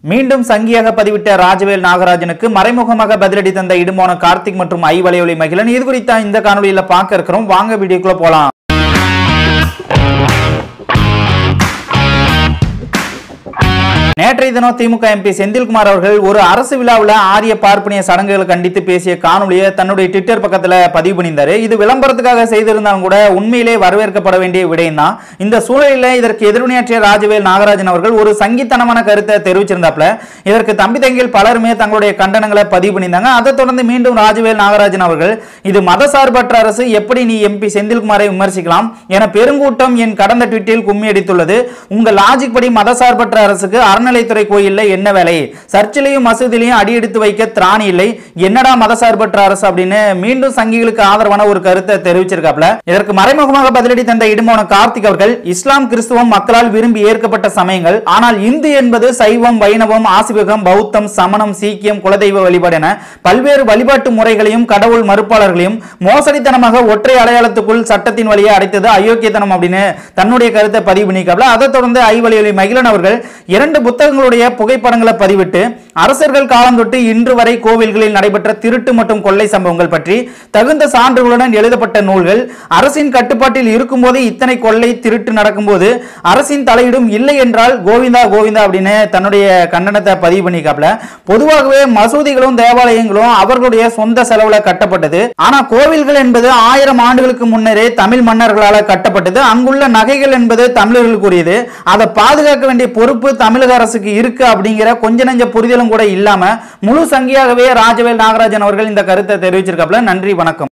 மீண்டும் சங்கியாக பதிவிட்ட ராஜவேல் நாகராஜனுக்கு மறைமுகமாக பதிலடி தந்த இடுமோன கார்த்திக் மற்றும் ஐ வலையொலி மகிழன் இது குறித்த இந்த காணொலியில பார்க்க இருக்கிறோம் வாங்க வீடியோக்குள்ள போலாம் நேற்றைய தினம் திமுக எம்பி செந்தில்குமார் அவர்கள் ஒரு அரசு விழாவில் ஆரிய பார்ப்பனிய சடங்குகளை கண்டித்து பேசிய காணொலியை தன்னுடைய ட்விட்டர் பக்கத்துல பதிவு பண்ணியிருந்தாரு இது விளம்பரத்துக்காக செய்திருந்தாலும் கூட உண்மையிலே வரவேற்கப்பட வேண்டிய விடயம் தான் இந்த சூழலில் இதற்கு எதிர்வினையாற்றிய ராஜவேல் நாகராஜன் அவர்கள் ஒரு சங்கித்தனமான கருத்தை தெரிவிச்சிருந்தாப்ல இதற்கு தம்பி தங்கில் பலருமே தங்களுடைய கண்டனங்களை பதிவு பண்ணியிருந்தாங்க அதை தொடர்ந்து மீண்டும் ராஜவேல் நாகராஜன் அவர்கள் இது மதசார்பற்ற அரசு எப்படி நீ எம்பி செந்தில்குமாரை விமர்சிக்கலாம் என பெருங்கூட்டம் என் கடந்த ட்விட்டில் கும்மி அடித்துள்ளது உங்க லாஜிக் படி மதசார்பற்ற அரசுக்கு அறநிலைத்துறை கோயில்ல என்ன வேலை சர்ச்சிலையும் மசூதிலையும் அடியெடுத்து வைக்க திராணி இல்லை என்னடா மதசார்பற்ற அரசு அப்படின்னு மீண்டும் சங்கிகளுக்கு ஆதரவான ஒரு கருத்தை தெரிவிச்சிருக்காப்ல இதற்கு மறைமுகமாக பதிலடி தந்த இடுமோன கார்த்திக் அவர்கள் இஸ்லாம் கிறிஸ்துவம் மக்களால் விரும்பி ஏற்கப்பட்ட சமயங்கள் ஆனால் இந்து என்பது சைவம் வைணவம் ஆசிவகம் பௌத்தம் சமணம் சீக்கியம் குலதெய்வ வழிபாடு என பல்வேறு வழிபாட்டு முறைகளையும் கடவுள் மறுப்பாளர்களையும் மோசடித்தனமாக ஒற்றை அடையாளத்துக்குள் சட்டத்தின் வழியே அடைத்தது அயோக்கியத்தனம் அப்படின்னு தன்னுடைய கருத்தை பதிவு பண்ணிக்காப்ல அதை தொடர்ந்து ஐவழியொலி மகிழன் அவர்கள் இரண்டு புத்தகங்களுடைய புகைப்படங்களை பதிவிட்டு அரசர்கள் காலம் தொட்டு இன்று வரை கோவில்களில் நடைபெற்ற திருட்டு மற்றும் கொள்ளை சம்பவங்கள் பற்றி தகுந்த சான்றுகளுடன் எழுதப்பட்ட நூல்கள் அரசின் கட்டுப்பாட்டில் இருக்கும்போது இத்தனை கொள்ளை திருட்டு நடக்கும்போது அரசின் தலையீடும் இல்லை என்றால் கோவிந்தா கோவிந்தா அப்படின்னு தன்னுடைய கண்டனத்தை பதிவு பண்ணிக்காப்ல பொதுவாகவே மசூதிகளும் தேவாலயங்களும் அவர்களுடைய சொந்த செலவுல கட்டப்பட்டது ஆனா கோவில்கள் என்பது ஆயிரம் ஆண்டுகளுக்கு முன்னரே தமிழ் மன்னர்களால கட்டப்பட்டது அங்குள்ள நகைகள் என்பது தமிழர்களுக்குரியது அதை பாதுகாக்க வேண்டிய பொறுப்பு தமிழக அரசுக்கு இருக்கு அப்படிங்கிற கொஞ்ச நெஞ்ச புரிதலும் கூட இல்லாம முழு சங்கியாகவே ராஜவேல் நாகராஜன் அவர்கள் இந்த கருத்தை தெரிவிச்சிருக்காப்ல நன்றி வணக்கம்